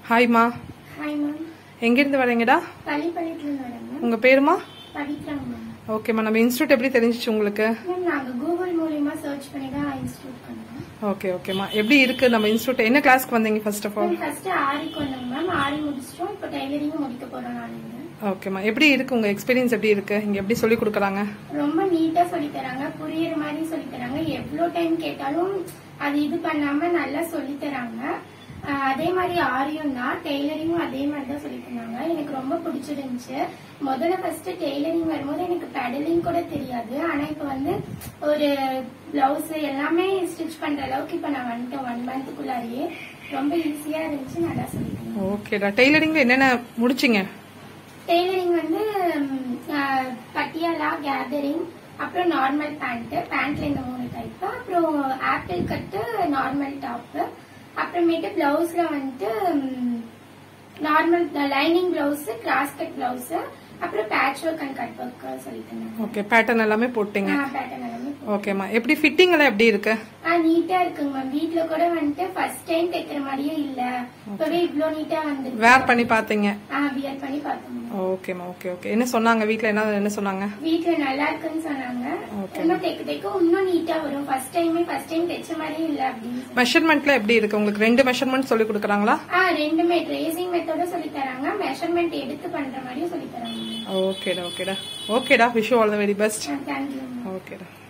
ஹாய்மா hi ma'am எங்கேருந்து வரீங்கடா பள்ளிப்பாளையத்துலேருந்து வரேன் ma'am உங்க பேருமா பவித்ராங்க மேம் ஓகேம்மா நம்ம இன்ஸ்டியூட் எப்படி தெரிஞ்சிச்சு உங்களுக்கு மேம் நாங்கள் கூகுள் மூலியமா சர்ச் பண்ணி தான் இன்ஸ்டியூட் பண்ணோம் ஓகே ஓகேம்மா எப்படி இருக்கு நம்ம இன்ஸ்டியூட் என்ன கிளாஸ்க்கு வந்தீங்க first of all ma'am first ஆரிக்கு வந்தோம் மேம் ஆரி முடிச்சிட்டோம் இப்போ டைலரிங்கும் முடிக்க போறோம் நாளைக்கு ஓகேம்மா எப்படி இருக்கு உங்க எக்ஸ்பீரியன்ஸ் எப்படி இருக்கு இங்க எப்படி சொல்லி கொடுக்குறாங்க ரொம்ப நீட்டா சொல்லி தராங்க புரியுற மாதிரி சொல்லி தராங்க எவ்வளோ டைம் கேட்டாலும் அது இது பண்ணாம நல்லா சொல்லி தராங்க ஆஹ் அதே மாதிரி ஆரியும் தான் டெய்லரிங்கும் அதே மாதிரி தான் சொல்லி தந்தாங்க எனக்கு ரொம்ப பிடிச்சிருந்துச்சு முதல்ல ஃபர்ஸ்ட் டெய்லரிங் வரும்போது எனக்கு பெடலிங் கூட தெரியாது ஆனா இப்ப வந்து ஒரு பிளவுஸ் எல்லாமே ஸ்டிச் பண்ற அளவுக்கு இப்ப நான் வந்துட்டேன் ஒன் மந்த்துக்குள்ளாரியே ரொம்ப ஈஸியா இருந்துச்சு நல்லா சொல்லி தந்தாங்க ஓகேடா டெய்லரிங்ல என்னென்ன முடிச்சிங்க டெய்லரிங் வந்து ம், ஆஹ், பட்டியாலா கேதரிங் அப்புறம் நார்மல் பேண்ட் பேண்ட்ல இந்த மூணு டைப் அப்புறம் ஆப்பிள் கட்டு நார்மல் டாப் அப்புறமேட்டு பிளவுஸ்ல வந்துட்டு normal lining blouse cross cut blouse அப்புறம் patch work and cut work சொல்லிட்டு ஓகே பேட்டர்ன் எல்லாமே போட்டீங்க பேட்டர்ன் எல்லாமே ஓகேம்மா எப்படி ஃபிட்டிங் எல்லாம் எப்படி இருக்கு ஆ நீட்டா இருக்குங்க மேம் வீட்ல கூட வந்துட்டு ஃபர்ஸ்ட் டைம் தைக்கிற மாதிரியே இல்ல இப்பவே இவ்ளோ நீட்டா வந்து வேர் பண்ணி பாத்தீங்க வியர் பண்ணி பார்த்தோம் ஓகேம்மா ஓகே ஓகே என்ன சொன்னாங்க வீட்ல என்ன என்ன சொன்னாங்க வீட்ல நல்லா இருக்குன்னு சொன்னாங்க Okay. இன்னும் தைக்க தைக்க இன்னும் நீட்டா வரும் ஃபர்ஸ்ட் டைமே ஃபர்ஸ்ட் டைம் தைச்ச மாதிரியே இல்ல அப்படின்னு சொன்னாங்க. மெஷர்மெண்ட்ல எப்படி இருக்கு உங்களுக்கு ரெண்டு மெஷர்மெண்ட் சொல்லி கொடுக்குறாங்களா ஆ ரெண்டுமே ட்ரேசிங் மெத்தட சொல்லி தராங்க மெஷர்மெண்ட் எடுத்து பண்ற மாதிரியும் சொல்லி தராங்க ஓகேடா ஓகேடா ஓகேடா wish all the very best thank you ஓகேடா